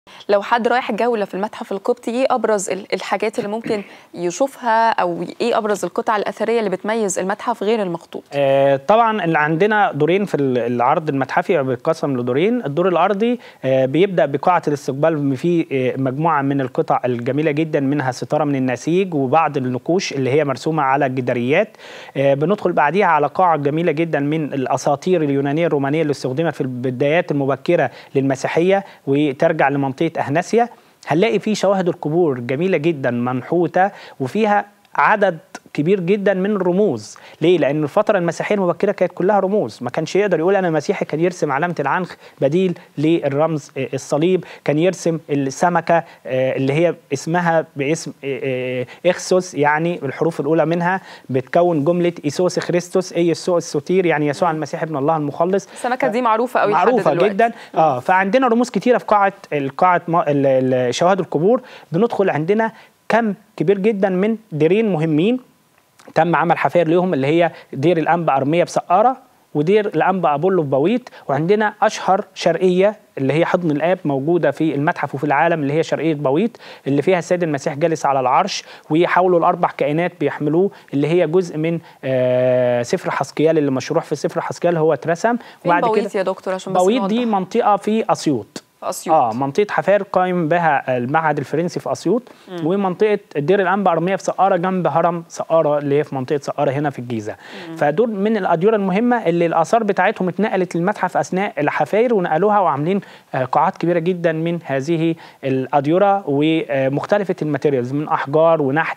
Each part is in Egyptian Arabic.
لو حد رايح جولة في المتحف القبطي ايه ابرز ال- الحاجات اللي ممكن يشوفها او ايه ابرز القطع الاثرية اللي بتميز المتحف غير المخطوط آه، طبعا اللي عندنا دورين في ال- العرض المتحفي بيتقسم لدورين الدور الارضي آه، بيبدا بقاعه الاستقبال فيه آه، مجموعه من القطع الجميله جدا منها ستاره من النسيج وبعض النقوش اللي هي مرسومه على الجداريات آه، بندخل بعديها على قاعه جميله جدا من الاساطير اليونانيه الرومانيه اللي استخدمت في البدايات المبكره للمسيحيه وترجع لمنطقه اهناسيا هنلاقي فيه شواهد القبور جميله جدا منحوته وفيها عدد كبير جدا من الرموز ليه لان الفتره المسيحيه المبكره كانت كلها رموز ما كانش يقدر يقول انا مسيحي كان يرسم علامه العنخ بديل للرمز آه، الصليب كان يرسم السمكه آه، اللي هي اسمها باسم آه، آه، اخسوس يعني الحروف الاولى منها بتكون جمله ايسوس خريستوس اي يسوع السوتير يعني يسوع المسيح ابن الله المخلص السمكة دي معروفة قوي لحد معروفه دلوقتي. جدا اه فعندنا رموز كتيره في قاعه القاعه ما- ال- ال- شواهد القبور بندخل عندنا كم كبير جدا من ديرين مهمين تم عمل حفاير ليهم اللي هي دير الانبا ارميه بسقاره ودير الانبا ابولو في بويت وعندنا اشهر شرقيه اللي هي حضن الاب موجوده في المتحف وفي العالم اللي هي شرقيه بويت اللي فيها السيد المسيح جالس على العرش وحوله الاربع كائنات بيحملوه اللي هي جزء من آه سفر حسقيال اللي مشروح في سفر حسقيال هو اترسم فين بويت يا دكتور عشان بس بويت دي نوضح. منطقه في اسيوط في اسيوط اه منطقه حفار قايم بها المعهد الفرنسي في اسيوط ومنطقه دير الانبا ارميه في سقاره جنب هرم سقاره اللي هي في منطقه سقاره هنا في الجيزه فدول من الاديره المهمه اللي الاثار بتاعتهم اتنقلت للمتحف اثناء الحفاير ونقلوها وعاملين آه، قاعات كبيره جدا من هذه الاديره ومختلفه الماتيريالز من احجار ونحت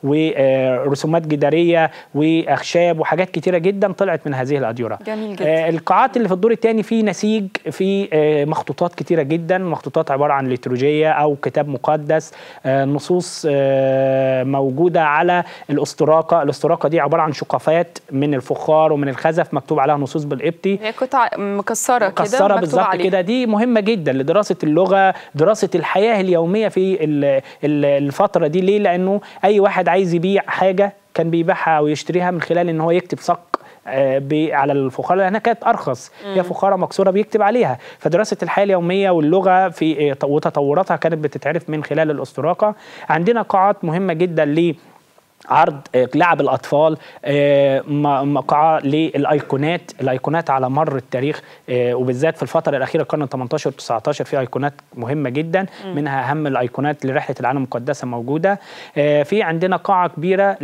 ورسومات جداريه واخشاب وحاجات كتيره جدا طلعت من هذه الاديره جميل جدا. آه، القاعات اللي في الدور الثاني في نسيج في آه، مخطوطات كتيره جدا مخطوطات عباره عن ليتروجيه او كتاب مقدس آه، نصوص آه، موجوده على الاستراقه الاستراقه دي عباره عن شقفات من الفخار ومن الخزف مكتوب عليها نصوص بالقبطي هي قطع مكسرة كده مكسره مكتوب بالظبط عليها. كده دي مهمه جدا لدراسه اللغه دراسه الحياه اليوميه في ال- ال- الفتره دي ليه لانه اي واحد عايز يبيع حاجه كان بيبيعها او يشتريها من خلال ان هو يكتب صك آه، ب- على الفخاره لانها كانت ارخص هي فخاره مكسوره بيكتب عليها فدراسه الحياه اليوميه واللغه في آه، وتطوراتها كانت بتتعرف من خلال الاستراقه عندنا قاعات مهمه جدا ل عرض آه، لعب الاطفال آه، م- مقاعه للايقونات الايقونات على مر التاريخ آه، وبالذات في الفتره الاخيره القرن 18 19 في ايقونات مهمه جدا منها اهم الايقونات لرحله العالم المقدسه موجوده آه، في عندنا قاعه كبيره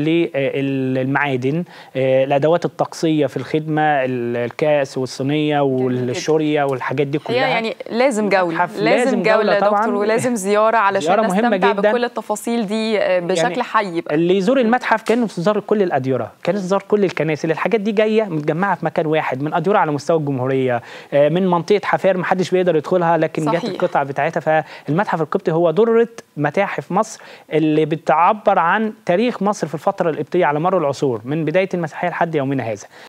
للمعادن آه، الادوات الطقسيه في الخدمه ال- الكاس والصينيه والشوريه والحاجات دي هي كلها يعني لازم جولة متحف لازم, لازم جولة, جولة يا طبعاً. دكتور ولازم زيارة علشان زيارة مهمة نستمتع جداً. بكل التفاصيل دي آه، بشكل يعني حي بقى اللي يزور المتحف كانه بيزور كل الاديره كان يزور كل الكنائس اللي الحاجات دي جايه متجمعه في مكان واحد من اديره على مستوى الجمهوريه آه، من منطقه حفار ما حدش بيقدر يدخلها لكن جت صحيح. القطع بتاعتها فالمتحف القبطي هو ذره متاحف مصر اللي بتعبر عن تاريخ مصر في الفتره القبطيه على مر العصور من بدايه المسيحيه لحد يومنا هذا